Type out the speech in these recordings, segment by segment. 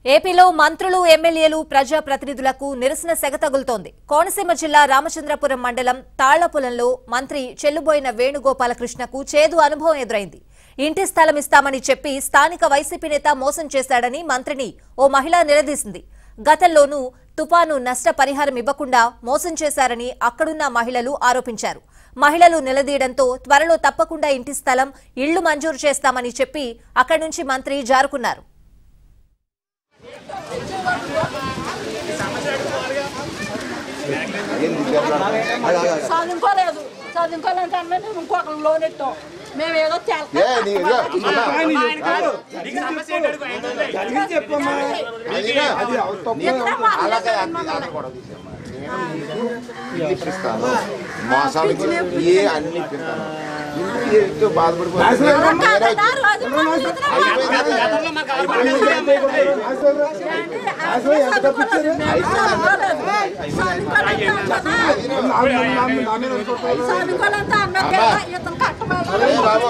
ఏపీలో మంత్రులు ఎమ్మెల్యేలు ప్రజా ప్రతినిధులకు నిరసన సెగ తగులుతోంది కోనసీమ జిల్లా రామచంద్రపురం మండలం తాళ్లపొలంలో మంత్రి చెల్లుబోయిన వేణుగోపాలకృష్ణకు చేదు అనుభవం ఎదురైంది ఇంటి స్థలం ఇస్తామని చెప్పి స్థానిక వైసీపీ నేత మోసం చేశాడని మంత్రిని ఓ మహిళ నిలదీసింది గతంలోనూ తుపాను నష్ట పరిహారం ఇవ్వకుండా మోసం చేశారని అక్కడున్న మహిళలు ఆరోపించారు మహిళలు నిలదీయడంతో త్వరలో తప్పకుండా ఇంటి స్థలం ఇళ్లు మంజూరు చేస్తామని చెప్పి అక్కడి నుంచి మంత్రి జారుకున్నారు చదువుకోలేదు చదువుకోలేదు అంటే మేము ఇంకొకరు లోన్ ఇట్టాం మేము ఏదో ఏ నీ ఇదిగో, అమ్మా, అదిగా, నీకు అలాగే అది- అది గొడవ తీసేమ్మా. నేను ఇల్లు ఇప్పిస్తాను మోసాలు ఏ అన్ని ఇప్పిస్తాను ఇంటికి ఎంతో బాధపడిపోతుంది చదువుకోలేదు అన్నది ఇతను కట్టమని ఏ బాబు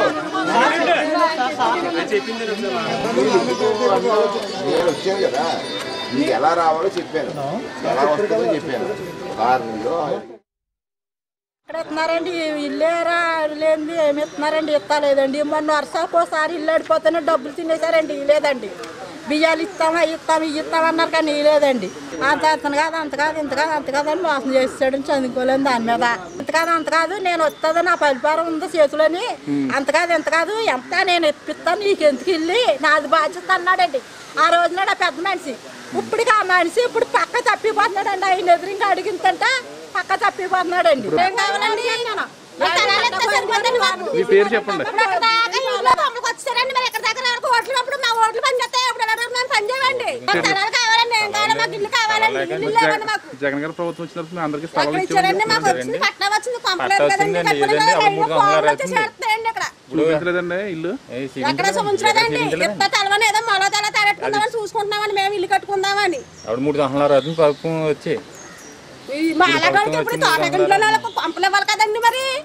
నేను వచ్చాను కదా నీకు ఎలా రావాలో చెప్పాను ఎలా వస్తుందో చెప్పాను కారణంలో ఇక్కడ ఇస్తున్నారండి ఇల్లేరా లేనిది ఏమి ఇస్తున్నారండి ఇస్తలేదండి మొన్న వర్షాకోసారి ఇల్లు అడిపోతేనే డబ్బులు తినేసారండి లేదండి బియ్యాలు ఇస్తామా ఇస్తాం ఇవి ఇస్తామన్నారు కానీ లేదండి అంత అంత కాదు అంత కాదు ఇంత కాదు అంత కాదు అని మోసం చేస్తాడు చదువుకోలేను దాని మీద ఇంత కాదు అంత కాదు నేను వస్తుంది నా పరిపాలన ఉంది చేతులని అంత కాదు ఎంత కాదు ఎంత నేను ఇప్పిస్తాను నీకు ఎందుకు ఇల్లు నాది బాధ్యత అన్నాడండి ఆ రోజున ఆ పెద్ద మనిషి ఇప్పటికి ఆ మనిషి ఇప్పుడు పక్క తప్పిపోతున్నాడండి ఆయన ఎదురుగా అడిగిందంటే పక్క తప్పిపోతున్నాడండి ఏం కావాలండి నేను మీ పేరు చెప్పండి వచ్చారండి మరి ఎక్కడ దగ్గర వరకు ఓట్లు అప్పుడు మా ఓట్లు పని చేస్తాయి అప్పుడు ఎవరు మేము పని చేయండి స్థలాలు కావాలండి ఏం కావాలి మాకు ఇల్లు కావాలండి ఇల్లు లేవండి మాకు జగన్ గారి ప్రభుత్వం వచ్చినప్పుడు మేము అందరికీ ఎక్కడ స్థలాలు ఇచ్చారండి మాకు ఇచ్చామండి వచ్చింది పట్టణం వచ్చింది పంపలేదు పట్టా కదండి వచ్చిందండి, కట్టుకునే ఏదండి? వాళ్ళు అప్పుడు మూడు కోళ్ళు వందల వచ్చి అవుతుంది. చేస్తాయండి ఇక్కడ చూపించలేదండి ఇల్లు ఎక్కడ చూపించలేదండి ఎంత తెలవని ఏదో మొల తెల తలెట్టుకుందామని చూసుకుంటున్నామని మేము ఇల్లు కట్టుకుందామని ఆవిడ మూడు సంవత్సరాలు అవుతుంది ప్రభుత్వం వచ్చి ఈ మా అలాగంటే ఇప్పుడు తోటగంట్లో పంపలేవాలి కదండి మరి